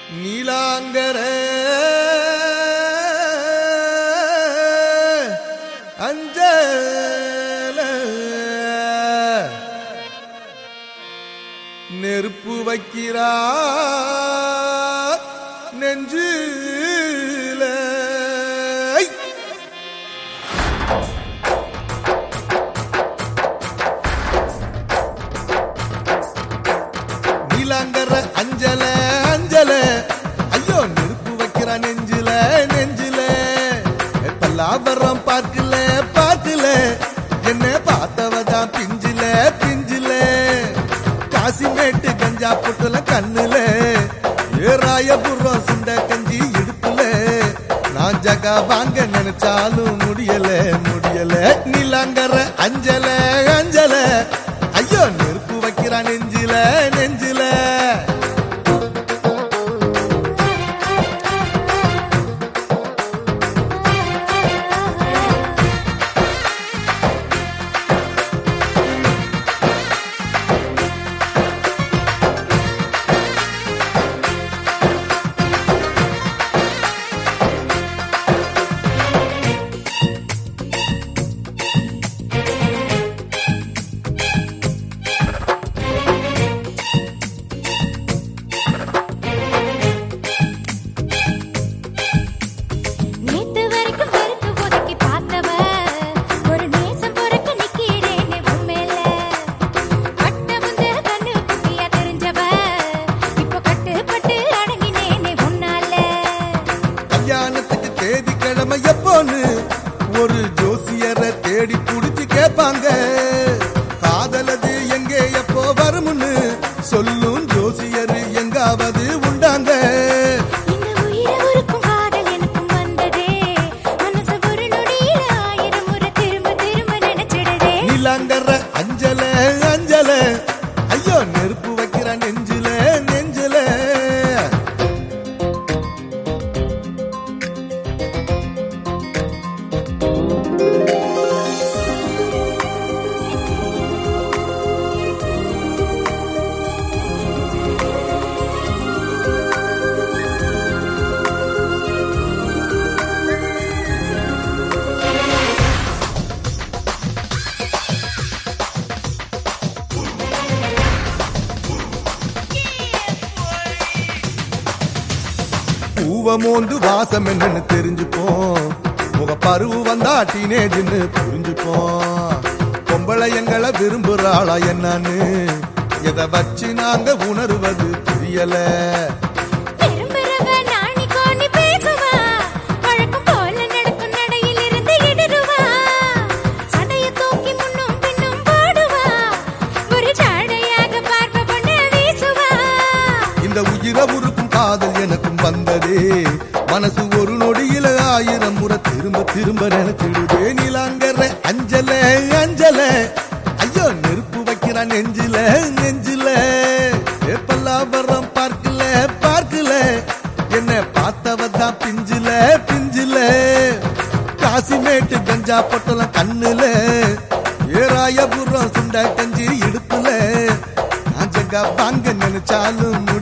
நீலாங்கர அஞ்சல நெருப்பு வைக்கிறா நெஞ்சில ஐ! நீலாங்கர அஞ்சல அஞ்சல ஐயோ நெருப்பு வைக்கிற நெஞ்சில நெஞ்சில பல்லாவரம் பார்க்கல பார்க்கல என்ன பார்த்தவதான் பிஞ்சில பிஞ்சில காசிமேட்டு கஞ்சா புட்டுல கண்ணுல ஏராயபுரம் சுண்ட கஞ்சி இடுப்புல நான் ஜகா வாங்க நினைச்சாலும் முடியல முடியல நீலாங்கர அஞ்சல அஞ்சல ஐயோ நெருப்பு வைக்கிறா நெஞ்சில நெஞ்சில நேத்து வரைக்கும் வெறுத்து ஒதுக்கி பார்த்தவ ஒரு நேசம் பொறுக்க நிக்கிறேனே உண்மையில கட்ட முந்த கண்ணு குட்டியா தெரிஞ்சவ இப்போ கட்டுப்பட்டு அடங்கினேனே உன்னால கல்யாணத்துக்கு தேதி கிழமை எப்போன்னு ஒரு ஜோசியரை தேடி புடிச்சு கேட்பாங்க காதலது எங்கே எப்போ வரும்னு சொல்லும் ஜோசியர் எங்காவது உண்டாங்க இந்த உயிரை உருக்கும் காதல் எனக்கும் வந்ததே மனசு ஒரு நொடியில ஆயிரம் முறை திரும்ப திரும்ப நினைச்சிடுதே நீலாங்கர அஞ்சல அஞ்சல ஐயோ நெருப்பு வைக்கிற நெஞ்சில நெஞ்சில பூவ மோந்து வாசம் என்னன்னு தெரிஞ்சுப்போம் முகப்பருவு வந்தா டீனேஜ்னு புரிஞ்சுப்போம் பொம்பளை எங்களை விரும்புறாளா என்னன்னு எதை வச்சு நாங்க உணர்வது புரியல திரும்புறவ நாணி கோணி பேசுவா வழக்கம் போல நடக்கும் நடையில் இருந்து இடருவா சடைய தூக்கி முன்னும் பின்னும் போடுவா ஒரு ஜாடையாக பார்ப்ப பொண்ணு வீசுவா இந்த உயிர உருக்கும் காதல் எனக்கும் வந்ததே மனசு ஒரு நொடியில ஆயிரம் முறை திரும்ப திரும்ப நினைச்சிடுதே நீலாங்கற அஞ்சல அஞ்சல ஐயோ நெருப்பு வைக்கிற நெஞ்சில நெஞ்சில ஏப்பல்லாவரம் பார்க்கல பார்க்கல என்ன பார்த்தவதான் பிஞ்சில பிஞ்சில காசிமேட்டு கஞ்சா பொட்டலம் கண்ணுல ஏராயபுரம் சுண்ட கஞ்சி இடுப்புல நான் ஜகா வாங்க நினைச்சாலும்